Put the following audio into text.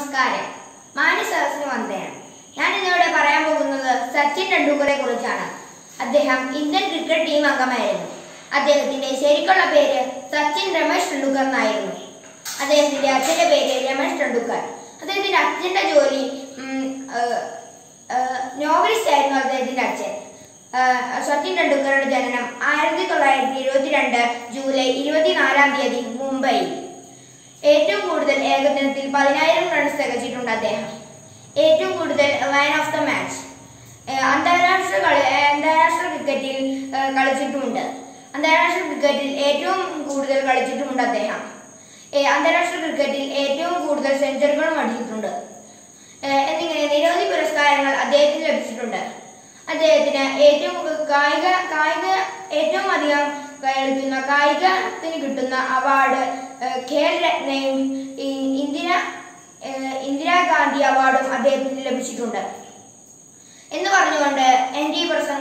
നമസ്കാരം മാനസദസ്സിന് വന്നതാണ് ഞാൻ ഇന്നിവിടെ പറയാൻ പോകുന്നത് സച്ചിൻ ടെണ്ടുൽക്കറെ കുറിച്ചാണ് അദ്ദേഹം ഇന്ത്യൻ ക്രിക്കറ്റ് ടീം അംഗമായിരുന്നു അദ്ദേഹത്തിന്റെ ശരിക്കുള്ള പേര് സച്ചിൻ രമേശ് ടെണ്ടുൽക്കർ എന്നായിരുന്നു അദ്ദേഹത്തിന്റെ അച്ഛന്റെ പേര് രമേശ് ടെണ്ടുൽക്കർ അദ്ദേഹത്തിന്റെ അച്ഛന്റെ ജോലി ഉം, ഏഹ്, ഏഹ്, നോവലിസ്റ്റ് ആയിരുന്നു അദ്ദേഹത്തിന്റെ അച്ഛൻ ഏഹ്, സച്ചിൻ ടെണ്ടുൽക്കറുടെ ജനനം ആയിരത്തി തൊള്ളായിരത്തി എഴുപത്തിരണ്ട് ജൂലൈ ഇരുപത്തിനാലാം തീയതി മുംബൈയിൽ ഏറ്റവും കൂടുതൽ ഏകദിനത്തിൽ പതിനായിരം റൺസ് തികച്ചിട്ടുണ്ട് അദ്ദേഹം ഏറ്റവും കൂടുതൽ മാൻ ഓഫ് ദ മാച്ച് അന്താരാഷ്ട്ര കളി ഏഹ് അന്താരാഷ്ട്ര ക്രിക്കറ്റിൽ ഏഹ് കളിച്ചിട്ടുമുണ്ട് അന്താരാഷ്ട്ര ക്രിക്കറ്റിൽ ഏറ്റവും കൂടുതൽ കളിച്ചിട്ടുമുണ്ട് അദ്ദേഹം ഏഹ് അന്താരാഷ്ട്ര ക്രിക്കറ്റിൽ ഏറ്റവും കൂടുതൽ സെഞ്ചുറികളും അടിച്ചിട്ടുണ്ട് ഏഹ് എന്നിങ്ങനെ നിരവധി പുരസ്കാരങ്ങൾ അദ്ദേഹത്തിന് ലഭിച്ചിട്ടുണ്ട് അദ്ദേഹത്തിന് ഏറ്റവും കായിക കായിക ഏറ്റവും അധികം കളിക്കുന്ന കായികത്തിന് കിട്ടുന്ന അവാർഡ് ഏഹ് ഖേൽ രത്നയും ഈ- ഇന്ദിര ഏഹ് ഇന്ദിരാഗാന്ധി അവാർഡും അദ്ദേഹത്തിന് ലഭിച്ചിട്ടുണ്ട് എന്ന് പറഞ്ഞുകൊണ്ട് എൻ്റെ ഈ പ്രസംഗം